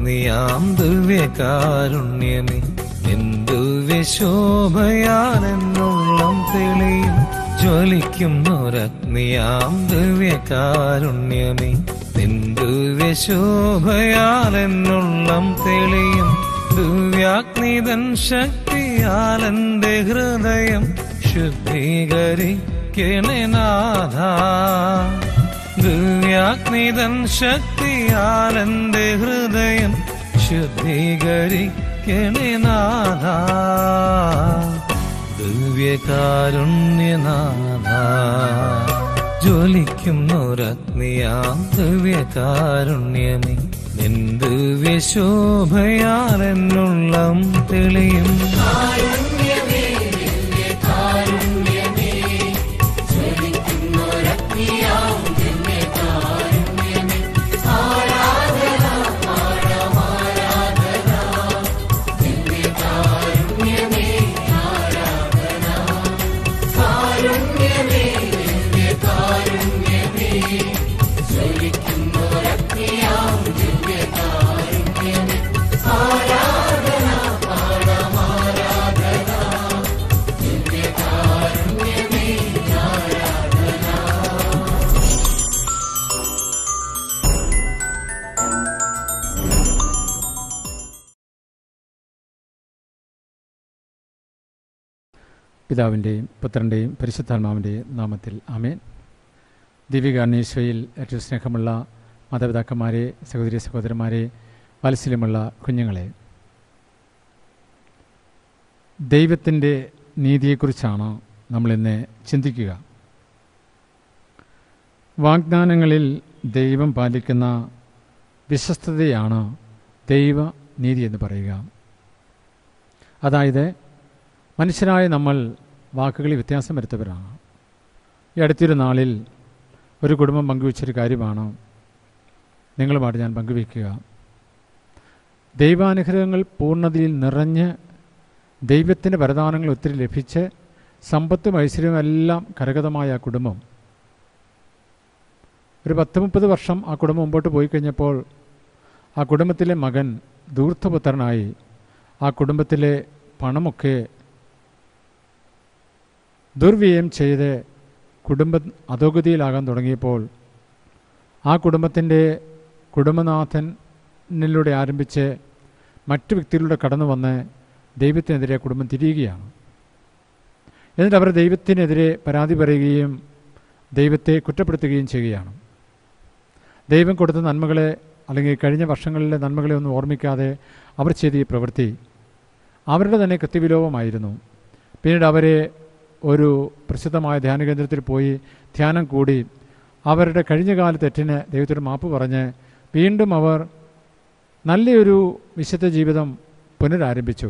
ദിവ്യശോഭയാലെന്നുള്ളൊരഗ്നിയാം ദിവ്യകാരുണ്യമേ എന്തു വിശോഭയാലെന്നുള്ളം തെളിയും ജ്വലിക്കുന്നൊരഗ്നിയാം ദിവ്യകാരുണ്യമേ നിന്ദു വിശോഭയാലെന്നുള്ളം തെളിയും ദിവ്യാഗ്നിതൻ ശക്തിയാലെന്റെ ഹൃദയം ശുദ്ധീകരിക്കണേ നാഥ ദിവ്യാഗ്നിതൻ ശക്തിയാലെന്റെ ഹൃദയം ശുദ്ധീകരിക്കണേ നാഥ ദിവ്യകാരുണ്യനാഥ ജ്വലിക്കുന്നൊരഗ്നിയാം ദിവ്യകാരുണ്യമേ എന്ത് വ്യശോഭയാലെന്നുള്ളം തെളിയും പിതാവിൻ്റെയും പുത്രൻ്റെയും പരിശുദ്ധാത്മാവിൻ്റെയും നാമത്തിൽ അമേൻ ദിവ്യകാരണീശ്വയിൽ ഏറ്റവും സ്നേഹമുള്ള മാതാപിതാക്കന്മാരെ സഹോദരി സഹോദരന്മാരെ വാത്സല്യമുള്ള കുഞ്ഞുങ്ങളെ ദൈവത്തിൻ്റെ നീതിയെക്കുറിച്ചാണ് നമ്മളിന്ന് ചിന്തിക്കുക വാഗ്ദാനങ്ങളിൽ ദൈവം പാലിക്കുന്ന വിശ്വസ്തതയാണ് ദൈവ നീതി എന്ന് പറയുക അതായത് മനുഷ്യരായ നമ്മൾ വാക്കുകളിൽ വ്യത്യാസം വരുത്തവരാണ് ഈ അടുത്തൊരു നാളിൽ ഒരു കുടുംബം പങ്കുവച്ചൊരു കാര്യമാണ് നിങ്ങളുമായിട്ട് ഞാൻ പങ്കുവയ്ക്കുക ദൈവാനുഗ്രഹങ്ങൾ പൂർണ്ണതയിൽ നിറഞ്ഞ് ദൈവത്തിൻ്റെ വരദാനങ്ങൾ ഒത്തിരി ലഭിച്ച് സമ്പത്തും ഐശ്വര്യവും എല്ലാം കരഗതമായ ആ കുടുംബം ഒരു പത്ത് മുപ്പത് വർഷം ആ കുടുംബം മുമ്പോട്ട് പോയി കഴിഞ്ഞപ്പോൾ ആ കുടുംബത്തിലെ മകൻ ധൂർത്തപുത്രനായി ആ കുടുംബത്തിലെ പണമൊക്കെ ദുർവ്യയം ചെയ്ത് കുടുംബം അധോഗതിയിലാകാൻ തുടങ്ങിയപ്പോൾ ആ കുടുംബത്തിൻ്റെ കുടുംബനാഥനിലൂടെ ആരംഭിച്ച് മറ്റു വ്യക്തികളിലൂടെ കടന്നു വന്ന് ദൈവത്തിനെതിരെ കുടുംബം തിരിയുകയാണ് എന്നിട്ട് അവർ ദൈവത്തിനെതിരെ പരാതി പറയുകയും ദൈവത്തെ കുറ്റപ്പെടുത്തുകയും ചെയ്യുകയാണ് ദൈവം കൊടുത്ത നന്മകളെ അല്ലെങ്കിൽ കഴിഞ്ഞ വർഷങ്ങളിലെ നന്മകളെ ഒന്നും ഓർമ്മിക്കാതെ അവർ ചെയ്ത ഈ പ്രവൃത്തി അവരുടെ തന്നെ കൃത്യവിലോപമായിരുന്നു പിന്നീട് അവരെ ഒരു പ്രസിദ്ധമായ ധ്യാന കേന്ദ്രത്തിൽ പോയി ധ്യാനം കൂടി അവരുടെ കഴിഞ്ഞകാല തെറ്റിന് ദൈവത്തോട് മാപ്പ് പറഞ്ഞ് വീണ്ടും അവർ നല്ലൊരു വിശുദ്ധ ജീവിതം പുനരാരംഭിച്ചു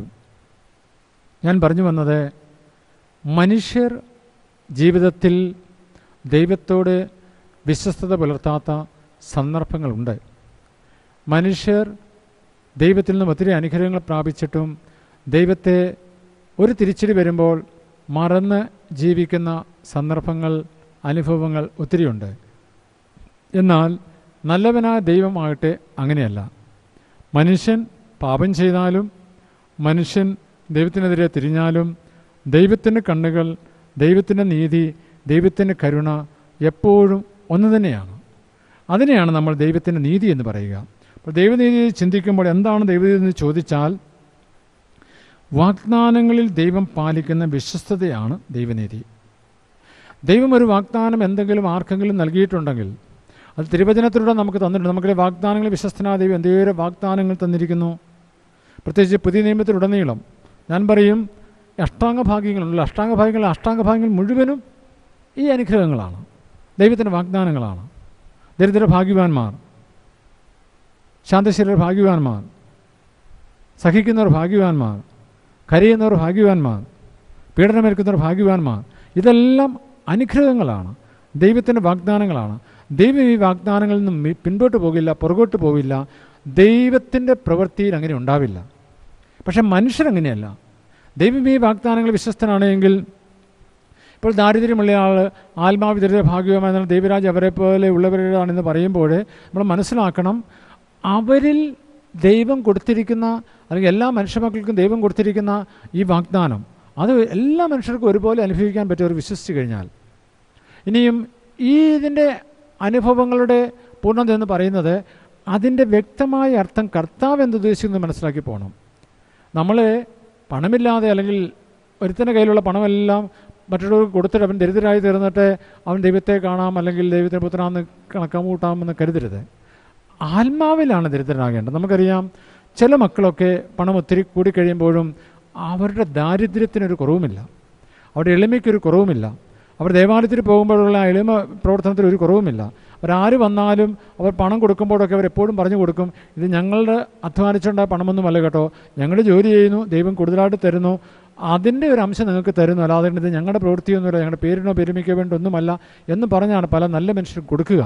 ഞാൻ പറഞ്ഞു വന്നത് മനുഷ്യർ ജീവിതത്തിൽ ദൈവത്തോട് വിശ്വസ്തത പുലർത്താത്ത സന്ദർഭങ്ങളുണ്ട് മനുഷ്യർ ദൈവത്തിൽ നിന്നും ഒത്തിരി അനുഗ്രഹങ്ങൾ പ്രാപിച്ചിട്ടും ദൈവത്തെ ഒരു തിരിച്ചടി വരുമ്പോൾ മറന്ന് ജീവിക്കുന്ന സന്ദർഭങ്ങൾ അനുഭവങ്ങൾ ഒത്തിരിയുണ്ട് എന്നാൽ നല്ലവനായ ദൈവമാകട്ടെ അങ്ങനെയല്ല മനുഷ്യൻ പാപം ചെയ്താലും മനുഷ്യൻ ദൈവത്തിനെതിരെ തിരിഞ്ഞാലും ദൈവത്തിൻ്റെ കണ്ണുകൾ ദൈവത്തിൻ്റെ നീതി ദൈവത്തിൻ്റെ കരുണ എപ്പോഴും ഒന്ന് തന്നെയാണ് അതിനെയാണ് നമ്മൾ ദൈവത്തിൻ്റെ നീതി എന്ന് പറയുക അപ്പോൾ ദൈവനീതി ചിന്തിക്കുമ്പോൾ എന്താണ് ദൈവനീതി എന്ന് ചോദിച്ചാൽ വാഗ്ദാനങ്ങളിൽ ദൈവം പാലിക്കുന്ന വിശ്വസ്തതയാണ് ദൈവനീതി ദൈവം ഒരു വാഗ്ദാനം എന്തെങ്കിലും ആർക്കെങ്കിലും നൽകിയിട്ടുണ്ടെങ്കിൽ അത് തിരുവചനത്തിലൂടെ നമുക്ക് തന്നിട്ടുണ്ട് നമുക്ക് വാഗ്ദാനങ്ങൾ വിശ്വസ്തനായ ദൈവം എന്തേലും വാഗ്ദാനങ്ങൾ തന്നിരിക്കുന്നു പ്രത്യേകിച്ച് പുതിയ നിയമത്തിലുടനീളം ഞാൻ പറയും അഷ്ടാംഗഭാഗ്യങ്ങളുണ്ടല്ലോ അഷ്ടാംഗഭാഗ്യങ്ങൾ അഷ്ടാംഗഭാഗ്യങ്ങൾ മുഴുവനും ഈ അനുഗ്രഹങ്ങളാണ് ദൈവത്തിൻ്റെ വാഗ്ദാനങ്ങളാണ് ദരിദ്ര ഭാഗ്യവാന്മാർ ശാന്തശീലർ ഭാഗ്യവാന്മാർ സഹിക്കുന്നവർ ഭാഗ്യവാന്മാർ കരയുന്നവർ ഭാഗ്യവാന്മാർ പീഡനമേൽക്കുന്നവർ ഭാഗ്യവാന്മാർ ഇതെല്ലാം അനുഗ്രഹങ്ങളാണ് ദൈവത്തിൻ്റെ വാഗ്ദാനങ്ങളാണ് ദൈവം ഈ വാഗ്ദാനങ്ങളിൽ നിന്നും മി- പിൻപോട്ട് പോകില്ല പുറകോട്ട് പോവില്ല ദൈവത്തിൻ്റെ പ്രവൃത്തിയിൽ അങ്ങനെ ഉണ്ടാവില്ല പക്ഷെ മനുഷ്യരങ്ങനെയല്ല ദൈവം ഈ വാഗ്ദാനങ്ങൾ വിശ്വസ്തനാണെങ്കിൽ ഇപ്പോൾ ദാരിദ്ര്യമുള്ള ആൾ ആത്മാവിതര ഭാഗ്യവുമായ ദൈവരാജ് അവരെ പോലെ ഉള്ളവരാണെന്ന് പറയുമ്പോൾ നമ്മൾ മനസ്സിലാക്കണം അവരിൽ ദൈവം കൊടുത്തിരിക്കുന്ന അല്ലെങ്കിൽ എല്ലാ മനുഷ്യമക്കൾക്കും ദൈവം കൊടുത്തിരിക്കുന്ന ഈ വാഗ്ദാനം അത് എല്ലാ മനുഷ്യർക്കും ഒരുപോലെ അനുഭവിക്കാൻ പറ്റും അവർ വിശ്വസിച്ച് കഴിഞ്ഞാൽ ഇനിയും ഈ ഇതിൻ്റെ അനുഭവങ്ങളുടെ പൂർണ്ണത എന്ന് പറയുന്നത് അതിൻ്റെ വ്യക്തമായ അർത്ഥം കർത്താവ് എന്തുദ്ദേശിക്കുന്നു മനസ്സിലാക്കി പോകണം നമ്മൾ പണമില്ലാതെ അല്ലെങ്കിൽ ഒരുത്തൻ്റെ കയ്യിലുള്ള പണമെല്ലാം മറ്റുള്ളവർക്ക് കൊടുത്തിട്ട് അവൻ ദരിദ്രരായി തീർന്നിട്ട് അവൻ ദൈവത്തെ കാണാം അല്ലെങ്കിൽ ദൈവത്തെ പുത്രനാന്ന് കണക്കാമൂട്ടാമെന്ന് കരുതരുത് ആത്മാവിലാണ് ദരിദ്രനാകേണ്ടത് നമുക്കറിയാം ചില മക്കളൊക്കെ പണം ഒത്തിരി കൂടിക്കഴിയുമ്പോഴും അവരുടെ ദാരിദ്ര്യത്തിനൊരു കുറവുമില്ല അവരുടെ എളിമയ്ക്കൊരു കുറവുമില്ല അവർ ദേവാലയത്തിൽ പോകുമ്പോഴുള്ള ആ എളിമ പ്രവർത്തനത്തിൽ ഒരു കുറവുമില്ല അവരാര് വന്നാലും അവർ പണം കൊടുക്കുമ്പോഴൊക്കെ അവർ എപ്പോഴും പറഞ്ഞു കൊടുക്കും ഇത് ഞങ്ങളുടെ അധ്വാനിച്ചുണ്ടായ പണമൊന്നുമല്ല കേട്ടോ ഞങ്ങൾ ജോലി ചെയ്യുന്നു ദൈവം കൂടുതലായിട്ട് തരുന്നു അതിൻ്റെ ഒരു അംശം നിങ്ങൾക്ക് തരുന്നു അല്ലാതെ ഇത് ഞങ്ങളുടെ പ്രവൃത്തിയൊന്നുമില്ല ഞങ്ങളുടെ പേരിനോ പെരുമിക്കോ വേണ്ടി ഒന്നുമല്ല എന്ന് പറഞ്ഞാണ് പല നല്ല മനുഷ്യർ കൊടുക്കുക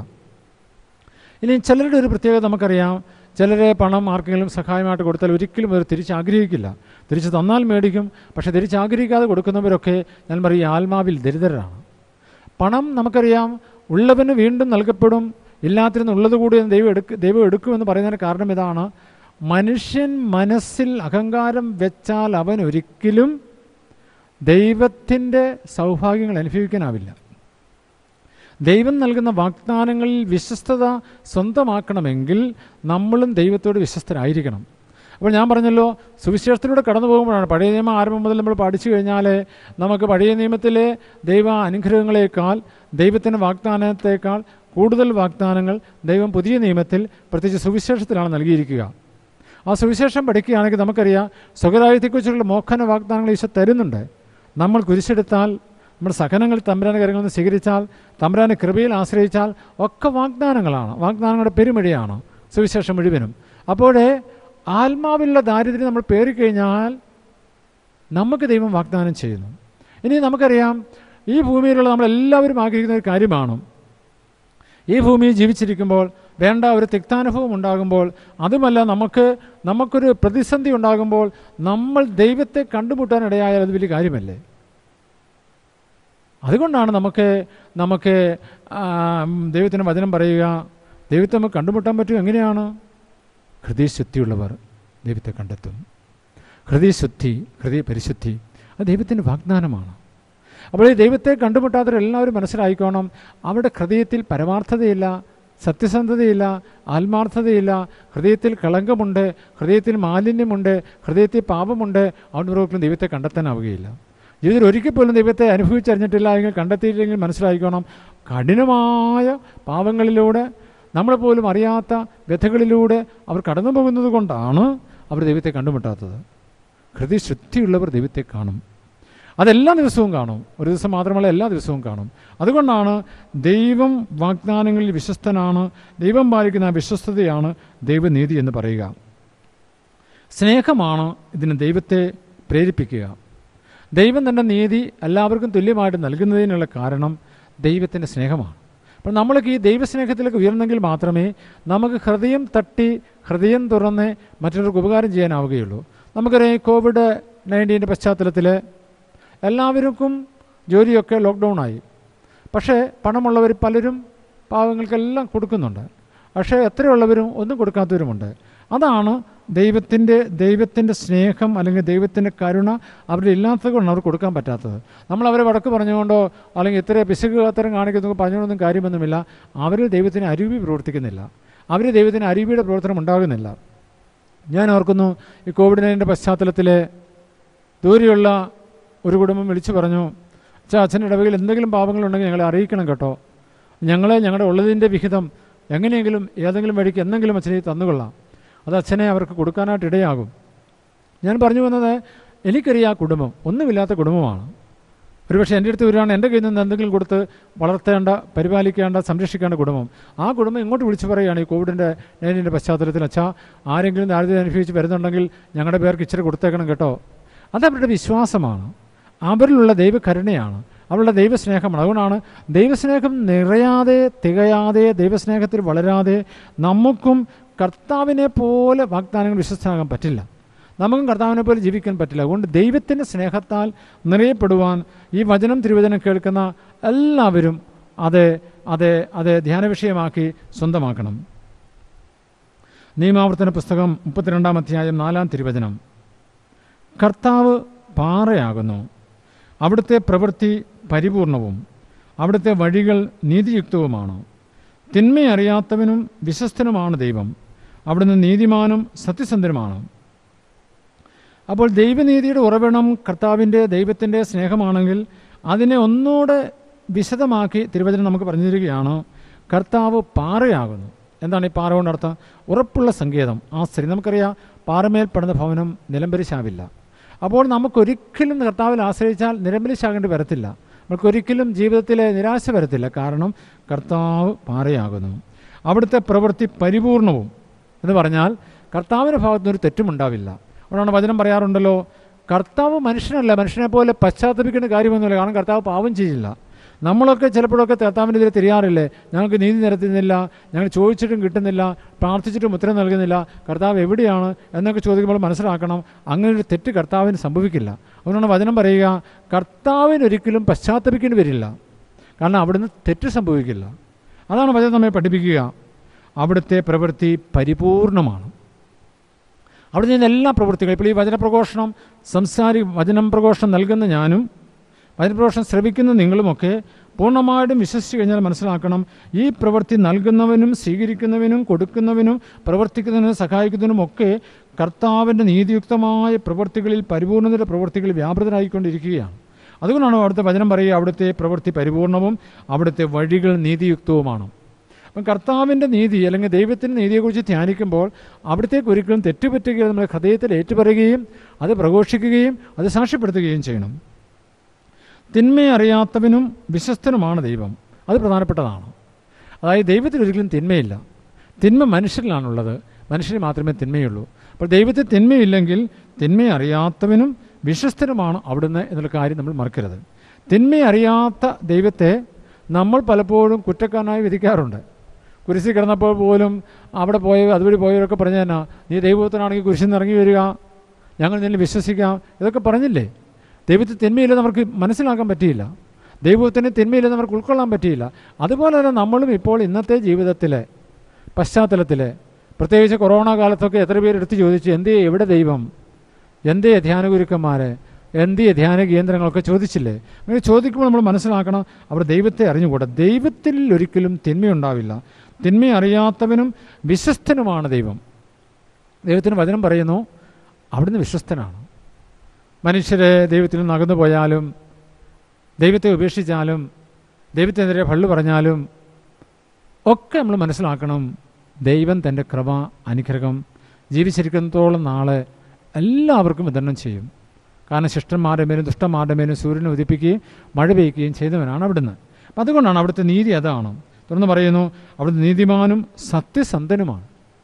ഇനി ചിലരുടെ ഒരു പ്രത്യേകത നമുക്കറിയാം ചിലരെ പണം ആർക്കെങ്കിലും സഹായമായിട്ട് കൊടുത്താൽ ഒരിക്കലും അവർ തിരിച്ച് ആഗ്രഹിക്കില്ല തിരിച്ച് തന്നാൽ മേടിക്കും പക്ഷേ തിരിച്ച് ആഗ്രഹിക്കാതെ കൊടുക്കുന്നവരൊക്കെ ഞാൻ പറയും ഈ ആത്മാവിൽ ദരിദ്രരാണ് പണം നമുക്കറിയാം ഉള്ളവന് വീണ്ടും നൽകപ്പെടും ഇല്ലാത്തിരുന്ന് ഉള്ളത് കൂടി ദൈവം എടുക്ക് ദൈവം എടുക്കുമെന്ന് പറയുന്നതിന് കാരണം ഇതാണ് മനുഷ്യൻ മനസ്സിൽ അഹങ്കാരം വെച്ചാൽ അവൻ ഒരിക്കലും ദൈവത്തിൻ്റെ സൗഭാഗ്യങ്ങൾ അനുഭവിക്കാനാവില്ല ദൈവം നൽകുന്ന വാഗ്ദാനങ്ങളിൽ വിശ്വസ്തത സ്വന്തമാക്കണമെങ്കിൽ നമ്മളും ദൈവത്തോട് വിശ്വസ്തരായിരിക്കണം അപ്പോൾ ഞാൻ പറഞ്ഞല്ലോ സുവിശേഷത്തിലൂടെ കടന്നു പോകുമ്പോഴാണ് പഴയ നിയമം ആരംഭം മുതൽ നമ്മൾ പഠിച്ചു കഴിഞ്ഞാൽ നമുക്ക് പഴയ നിയമത്തിലെ ദൈവ അനുഗ്രഹങ്ങളേക്കാൾ ദൈവത്തിൻ്റെ വാഗ്ദാനത്തേക്കാൾ കൂടുതൽ വാഗ്ദാനങ്ങൾ ദൈവം പുതിയ നിയമത്തിൽ പ്രത്യേകിച്ച് സുവിശേഷത്തിലാണ് നൽകിയിരിക്കുക ആ സുവിശേഷം പഠിക്കുകയാണെങ്കിൽ നമുക്കറിയാം സ്വകരായത്തെക്കുറിച്ചുള്ള മോഹന വാഗ്ദാനങ്ങൾ ഈശോ തരുന്നുണ്ട് നമ്മൾ കുരിശെടുത്താൽ നമ്മുടെ സഹനങ്ങൾ തമ്പുരാൻ്റെ കാര്യങ്ങളിൽ നിന്ന് സ്വീകരിച്ചാൽ തമ്പുരാൻ്റെ കൃപയിൽ ആശ്രയിച്ചാൽ ഒക്കെ വാഗ്ദാനങ്ങളാണ് വാഗ്ദാനങ്ങളുടെ പെരുമഴയാണ് സുവിശേഷം മുഴുവനും അപ്പോഴേ ആത്മാവിലുള്ള ദാരിദ്ര്യം നമ്മൾ പേറിക്കഴിഞ്ഞാൽ നമുക്ക് ദൈവം വാഗ്ദാനം ചെയ്യുന്നു ഇനി നമുക്കറിയാം ഈ ഭൂമിയിലുള്ള നമ്മളെല്ലാവരും ആഗ്രഹിക്കുന്ന ഒരു കാര്യമാണ് ഈ ഭൂമിയിൽ ജീവിച്ചിരിക്കുമ്പോൾ വേണ്ട ഒരു തിക്താനുഭവം ഉണ്ടാകുമ്പോൾ അതുമല്ല നമുക്ക് നമുക്കൊരു പ്രതിസന്ധി ഉണ്ടാകുമ്പോൾ നമ്മൾ ദൈവത്തെ കണ്ടുമുട്ടാൻ ഇടയായാൽ അത് വലിയ കാര്യമല്ലേ അതുകൊണ്ടാണ് നമുക്ക് നമുക്ക് ആ, ദൈവത്തിൻ്റെ വചനം പറയുക ദൈവത്തെ നമുക്ക് കണ്ടുമുട്ടാൻ പറ്റും എങ്ങനെയാണ് ഹൃദയശുദ്ധിയുള്ളവർ ദൈവത്തെ കണ്ടെത്തും ഹൃദയശുദ്ധി ഹൃദയ പരിശുദ്ധി അത് ദൈവത്തിൻ്റെ വാഗ്ദാനമാണ് അപ്പോൾ ഈ ദൈവത്തെ കണ്ടുമുട്ടാത്തവരെല്ലാവരും മനസ്സിലായിക്കോണം അവരുടെ ഹൃദയത്തിൽ പരമാർത്ഥതയില്ല സത്യസന്ധതയില്ല ആത്മാർത്ഥതയില്ല ഹൃദയത്തിൽ കളങ്കമുണ്ട് ഹൃദയത്തിൽ മാലിന്യമുണ്ട് ഹൃദയത്തിൽ പാപമുണ്ട് അതുകൊണ്ട് ഒരിക്കലും ദൈവത്തെ കണ്ടെത്താനാവുകയില്ല ജീവിതത്തിൽ ഒരിക്കൽ പോലും ദൈവത്തെ അനുഭവിച്ചറിഞ്ഞിട്ടില്ല എങ്കിൽ കണ്ടെത്തിയില്ലെങ്കിൽ മനസ്സിലായിക്കോണം കഠിനമായ പാവങ്ങളിലൂടെ നമ്മളെ പോലും അറിയാത്ത വ്യഥകളിലൂടെ അവർ കടന്നു പോകുന്നത് കൊണ്ടാണ് അവർ ദൈവത്തെ കണ്ടുമുട്ടാത്തത് ഹൃദയശുദ്ധിയുള്ളവർ ദൈവത്തെ കാണും അതെല്ലാ ദിവസവും കാണും ഒരു ദിവസം മാത്രമല്ല എല്ലാ ദിവസവും കാണും അതുകൊണ്ടാണ് ദൈവം വാഗ്ദാനങ്ങളിൽ വിശ്വസ്തനാണ് ദൈവം പാലിക്കുന്ന ആ വിശ്വസ്തതയാണ് ദൈവനീതി എന്ന് പറയുക സ്നേഹമാണ് ഇതിന് ദൈവത്തെ പ്രേരിപ്പിക്കുക ദൈവം തൻ്റെ നീതി എല്ലാവർക്കും തുല്യമായിട്ട് നൽകുന്നതിനുള്ള കാരണം ദൈവത്തിൻ്റെ സ്നേഹമാണ് അപ്പോൾ നമ്മൾക്ക് ഈ ദൈവസ്നേഹത്തിലേക്ക് ഉയർന്നെങ്കിൽ മാത്രമേ നമുക്ക് ഹൃദയം തട്ടി ഹൃദയം തുറന്ന് മറ്റുള്ളവർക്ക് ഉപകാരം ചെയ്യാനാവുകയുള്ളൂ നമുക്കറിയാം ഈ കോവിഡ് നയൻറ്റീൻ്റെ പശ്ചാത്തലത്തിൽ എല്ലാവർക്കും ജോലിയൊക്കെ ലോക്ക്ഡൗൺ ആയി പക്ഷേ പണമുള്ളവർ പലരും പാവങ്ങൾക്കെല്ലാം കൊടുക്കുന്നുണ്ട് പക്ഷേ എത്രയുള്ളവരും ഒന്നും കൊടുക്കാത്തവരുമുണ്ട് അതാണ് ദൈവത്തിൻ്റെ ദൈവത്തിൻ്റെ സ്നേഹം അല്ലെങ്കിൽ ദൈവത്തിൻ്റെ കരുണ അവരിൽ ഇല്ലാത്തത് കൊണ്ടാണ് അവർ കൊടുക്കാൻ പറ്റാത്തത് നമ്മൾ അവരെ വടക്ക് പറഞ്ഞുകൊണ്ടോ അല്ലെങ്കിൽ ഇത്ര പിശുക്ക് അത്തരം കാണിക്കുന്നു പറഞ്ഞുകൊണ്ടൊന്നും കാര്യമൊന്നുമില്ല അവർ ദൈവത്തിന് അരുവി പ്രവർത്തിക്കുന്നില്ല അവർ ദൈവത്തിന് അരുവിയുടെ പ്രവർത്തനം ഉണ്ടാകുന്നില്ല ഞാൻ ഓർക്കുന്നു ഈ കോവിഡ് നയൻ്റെ പശ്ചാത്തലത്തിൽ ദൂരെയുള്ള ഒരു കുടുംബം വിളിച്ചു പറഞ്ഞു അച്ഛാ അച്ഛൻ്റെ ഇടവകയിൽ എന്തെങ്കിലും പാപങ്ങളുണ്ടെങ്കിൽ ഞങ്ങളെ അറിയിക്കണം കേട്ടോ ഞങ്ങളെ ഞങ്ങളുടെ ഉള്ളതിൻ്റെ വിഹിതം എങ്ങനെയെങ്കിലും ഏതെങ്കിലും വഴിക്ക് എന്തെങ്കിലും അച്ഛനെ തന്നുകൊള്ളാം അത് അച്ഛനെ അവർക്ക് കൊടുക്കാനായിട്ട് ഇടയാകും ഞാൻ പറഞ്ഞു വന്നത് എനിക്കറിയാം ആ കുടുംബം ഒന്നുമില്ലാത്ത കുടുംബമാണ് ഒരുപക്ഷെ എൻ്റെ അടുത്ത് വരികയാണ് എൻ്റെ കയ്യിൽ നിന്ന് എന്തെങ്കിലും കൊടുത്ത് വളർത്തേണ്ട പരിപാലിക്കേണ്ട സംരക്ഷിക്കേണ്ട കുടുംബം ആ കുടുംബം ഇങ്ങോട്ട് വിളിച്ചു പറയുകയാണ് ഈ കോവിഡിൻ്റെ നയൻറ്റീൻ്റെ പശ്ചാത്തലത്തിൽ അച്ഛാ ആരെങ്കിലും ദാരിദ്ര്യം അനുഭവിച്ച് വരുന്നുണ്ടെങ്കിൽ ഞങ്ങളുടെ പേർക്ക് ഇച്ചിരി കൊടുത്തേക്കണം കേട്ടോ അത് അവരുടെ വിശ്വാസമാണ് അവരിലുള്ള ദൈവകരുണയാണ് അവരുടെ ദൈവസ്നേഹമാണ് അതുകൊണ്ടാണ് ദൈവസ്നേഹം നിറയാതെ തികയാതെ ദൈവസ്നേഹത്തിൽ വളരാതെ നമുക്കും കർത്താവിനെ പോലെ വാഗ്ദാനങ്ങൾ വിശ്വസ്തനാകാൻ പറ്റില്ല നമുക്കും കർത്താവിനെ പോലെ ജീവിക്കാൻ പറ്റില്ല അതുകൊണ്ട് ദൈവത്തിൻ്റെ സ്നേഹത്താൽ നിറയപ്പെടുവാൻ ഈ വചനം തിരുവചനം കേൾക്കുന്ന എല്ലാവരും അത് അത് അത് ധ്യാന വിഷയമാക്കി സ്വന്തമാക്കണം നിയമാവർത്തന പുസ്തകം മുപ്പത്തിരണ്ടാം അധ്യായം നാലാം തിരുവചനം കർത്താവ് പാറയാകുന്നു അവിടുത്തെ പ്രവൃത്തി പരിപൂർണവും അവിടുത്തെ വഴികൾ നീതിയുക്തവുമാണ് തിന്മയറിയാത്തവനും വിശ്വസ്തനുമാണ് ദൈവം അവിടുന്ന് നീതിമാനും സത്യസന്ധനുമാണ് അപ്പോൾ ദൈവനീതിയുടെ ഉറവിടം കർത്താവിൻ്റെ ദൈവത്തിൻ്റെ സ്നേഹമാണെങ്കിൽ അതിനെ ഒന്നുകൂടെ വിശദമാക്കി തിരുവചനം നമുക്ക് പറഞ്ഞു തരികയാണ് കർത്താവ് പാറയാകുന്നു എന്താണ് ഈ പാറ കൊണ്ട് അർത്ഥം ഉറപ്പുള്ള സങ്കേതം ആശ്രി നമുക്കറിയാം പാറമേൽ പടുന്ന ഭവനം നിലംപരിശാവില്ല അപ്പോൾ നമുക്കൊരിക്കലും കർത്താവിൽ ആശ്രയിച്ചാൽ നിലംപരിശാകേണ്ടി വരത്തില്ല നമുക്കൊരിക്കലും ജീവിതത്തിലെ നിരാശ വരത്തില്ല കാരണം കർത്താവ് പാറയാകുന്നു അവിടുത്തെ പ്രവൃത്തി പരിപൂർണവും എന്ന് പറഞ്ഞാൽ കർത്താവിൻ്റെ ഭാഗത്തുനിന്നൊരു തെറ്റുമുണ്ടാവില്ല അതുകൊണ്ടാണ് വചനം പറയാറുണ്ടല്ലോ കർത്താവ് മനുഷ്യനല്ല മനുഷ്യനെ പോലെ പശ്ചാത്തപിക്കേണ്ട കാര്യമൊന്നുമില്ല കാരണം കർത്താവ് പാവം ചെയ്യില്ല നമ്മളൊക്കെ ചിലപ്പോഴൊക്കെ കർത്താവിനെതിരെ തിരിയാറില്ലേ ഞങ്ങൾക്ക് നീതി നിരത്തുന്നില്ല ഞങ്ങൾ ചോദിച്ചിട്ടും കിട്ടുന്നില്ല പ്രാർത്ഥിച്ചിട്ടും ഉത്തരം നൽകുന്നില്ല കർത്താവ് എവിടെയാണ് എന്നൊക്കെ ചോദിക്കുമ്പോൾ മനസ്സിലാക്കണം അങ്ങനെ ഒരു തെറ്റ് കർത്താവിന് സംഭവിക്കില്ല അതുകൊണ്ടാണ് വചനം പറയുക കർത്താവിനൊരിക്കലും പശ്ചാത്തപിക്കേണ്ടി വരില്ല കാരണം അവിടുന്ന് തെറ്റ് സംഭവിക്കില്ല അതാണ് വചനം നമ്മെ പഠിപ്പിക്കുക അവിടുത്തെ പ്രവൃത്തി പരിപൂർണമാണ് അവിടെ നിന്ന് എല്ലാ പ്രവൃത്തികളും ഇപ്പോൾ ഈ വചനപ്രഘോഷണം സംസാരി വചനം പ്രഘോഷണം നൽകുന്ന ഞാനും വചനപ്രഘോഷണം ശ്രവിക്കുന്ന നിങ്ങളുമൊക്കെ പൂർണ്ണമായിട്ടും വിശ്വസിച്ച് കഴിഞ്ഞാൽ മനസ്സിലാക്കണം ഈ പ്രവൃത്തി നൽകുന്നവനും സ്വീകരിക്കുന്നവനും കൊടുക്കുന്നവനും പ്രവർത്തിക്കുന്നതിനും സഹായിക്കുന്നതിനും ഒക്കെ കർത്താവിൻ്റെ നീതിയുക്തമായ പ്രവൃത്തികളിൽ പരിപൂർണതയുടെ പ്രവൃത്തികളിൽ വ്യാപൃതരായിക്കൊണ്ടിരിക്കുകയാണ് അതുകൊണ്ടാണ് അവിടുത്തെ വചനം പറയുക അവിടുത്തെ പ്രവൃത്തി പരിപൂർണവും അവിടുത്തെ വഴികൾ നീതിയുക്തവുമാണ് അപ്പം കർത്താവിൻ്റെ നീതി അല്ലെങ്കിൽ ദൈവത്തിൻ്റെ നീതിയെക്കുറിച്ച് ധ്യാനിക്കുമ്പോൾ അവിടത്തേക്ക് ഒരിക്കലും തെറ്റുപറ്റുകയും നമ്മുടെ ഹൃദയത്തിൽ ഏറ്റുപറയുകയും അത് പ്രഘോഷിക്കുകയും അത് സാക്ഷ്യപ്പെടുത്തുകയും ചെയ്യണം തിന്മയെ അറിയാത്തവനും വിശ്വസ്തനുമാണ് ദൈവം അത് പ്രധാനപ്പെട്ടതാണ് അതായത് ദൈവത്തിൽ ഒരിക്കലും തിന്മയില്ല തിന്മ മനുഷ്യരിലാണുള്ളത് മനുഷ്യന് മാത്രമേ തിന്മയുള്ളൂ അപ്പോൾ ദൈവത്തിൽ തിന്മയില്ലെങ്കിൽ തിന്മയെ അറിയാത്തവനും വിശ്വസ്തനുമാണ് അവിടുന്ന് എന്നുള്ള കാര്യം നമ്മൾ മറക്കരുത് തിന്മയെ അറിയാത്ത ദൈവത്തെ നമ്മൾ പലപ്പോഴും കുറ്റക്കാരനായി വിധിക്കാറുണ്ട് കുരിശിൽ കിടന്നപ്പോൾ പോലും അവിടെ പോയ അതുവഴി പോയവരൊക്കെ പറഞ്ഞു തന്നെ നീ ദൈവത്തിനാണെങ്കിൽ കുരിശിൽ നിന്ന് ഇറങ്ങി വരിക ഞങ്ങൾ നിന്നെ വിശ്വസിക്കാം ഇതൊക്കെ പറഞ്ഞില്ലേ ദൈവത്തിൽ തിന്മയില്ലെന്ന് അവർക്ക് മനസ്സിലാക്കാൻ പറ്റിയില്ല ദൈവത്തിന് തിന്മയില്ലെന്ന് അവർക്ക് ഉൾക്കൊള്ളാൻ പറ്റിയില്ല അതുപോലെ തന്നെ നമ്മളും ഇപ്പോൾ ഇന്നത്തെ ജീവിതത്തിലെ പശ്ചാത്തലത്തിലെ പ്രത്യേകിച്ച് കൊറോണ കാലത്തൊക്കെ എത്ര പേര് എടുത്ത് ചോദിച്ചു എന്തേ എവിടെ ദൈവം എന്തേ ധ്യാന ഗുരുക്കന്മാരെ എന്തേ ധ്യാന കേന്ദ്രങ്ങളൊക്കെ ചോദിച്ചില്ലേ അങ്ങനെ ചോദിക്കുമ്പോൾ നമ്മൾ മനസ്സിലാക്കണം അവർ ദൈവത്തെ അറിഞ്ഞുകൂടാ ദൈവത്തിൽ ഒരിക്കലും തിന്മയുണ്ടാവില്ല തിന്മ അറിയാത്തവനും വിശ്വസ്തനുമാണ് ദൈവം ദൈവത്തിന് വചനം പറയുന്നു അവിടുന്ന് വിശ്വസ്തനാണ് മനുഷ്യരെ ദൈവത്തിൽ നിന്ന് അകന്നു പോയാലും ദൈവത്തെ ഉപേക്ഷിച്ചാലും ദൈവത്തിനെതിരെ പള്ളു പറഞ്ഞാലും ഒക്കെ നമ്മൾ മനസ്സിലാക്കണം ദൈവം തൻ്റെ കൃപ അനുഗ്രഹം ജീവിച്ചിരിക്കുന്നതോളം നാളെ എല്ലാവർക്കും വിതരണം ചെയ്യും കാരണം ശിഷ്ടന്മാരുടെ മേലും ദുഷ്ടന്മാരുടെ മേലും സൂര്യനെ ഉദിപ്പിക്കുകയും മഴ പെയ്യുകയും ചെയ്തവനാണ് അവിടുന്ന് അപ്പം അതുകൊണ്ടാണ് അവിടുത്തെ നീതി അതാണ് തുടർന്ന് പറയുന്നു അവിടുത്തെ നീതിമാനും സത്യസന്ധനുമാണ്